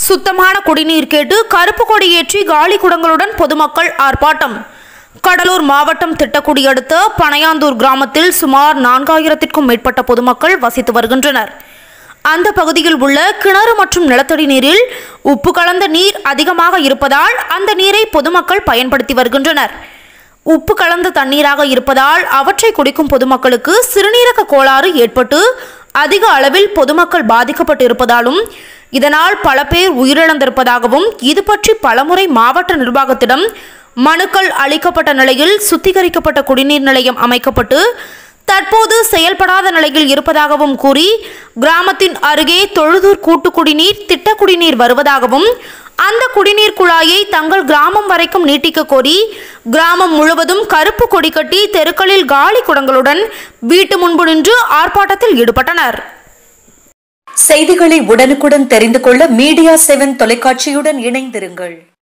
சுத்தமான குடிநீர் கேட்டு கருப்பு கொடி ஏற்றி காலி குடங்களுடன் பொதுமக்கள் ஆர்ப்பாட்டம் கடலூர் மாவட்டம் திட்டக்குடி அடுத்த பனையாந்தூர் கிராமத்தில் சுமார் நான்காயிரத்திற்கும் மேற்பட்ட பொதுமக்கள் வசித்து வருகின்றனர் அந்த பகுதியில் உள்ள கிணறு மற்றும் நிலத்தடி நீரில் உப்பு கலந்த நீர் அதிகமாக இருப்பதால் அந்த நீரை பொதுமக்கள் பயன்படுத்தி வருகின்றனர் உப்பு கலந்த தண்ணீராக இருப்பதால் அவற்றை குடிக்கும் பொதுமக்களுக்கு சிறுநீரக கோளாறு ஏற்பட்டு அதிக அளவில் பொதுமக்கள் பாதிக்கப்பட்டு இருப்பதாலும் இதனால் பல பேர் உயிரிழந்திருப்பதாகவும் இது பற்றி பலமுறை மாவட்ட நிர்வாகத்திடம் மனுக்கள் அளிக்கப்பட்ட நிலையில் சுத்திகரிக்கப்பட்ட குடிநீர் நிலையம் அமைக்கப்பட்டு தற்போது செயல்படாத நிலையில் இருப்பதாகவும் கூறி கிராமத்தின் அருகே தொழுதூர் கூட்டு குடிநீர் திட்ட குடிநீர் வருவதாகவும் அந்த குடிநீர் குழாயை தங்கள் கிராமம் வரைக்கும் நீட்டிக்க கோரி கிராமம் முழுவதும் கருப்பு கொடி கட்டி தெருக்களில் காலி குடங்களுடன் வீட்டு முன்பு நின்று ஆர்ப்பாட்டத்தில் ஈடுபட்டனர் செய்திகளை உடனுக்குடன் தெரிந்து கொள்ள மீடியா செவன் தொலைக்காட்சியுடன் இணைந்திருங்கள்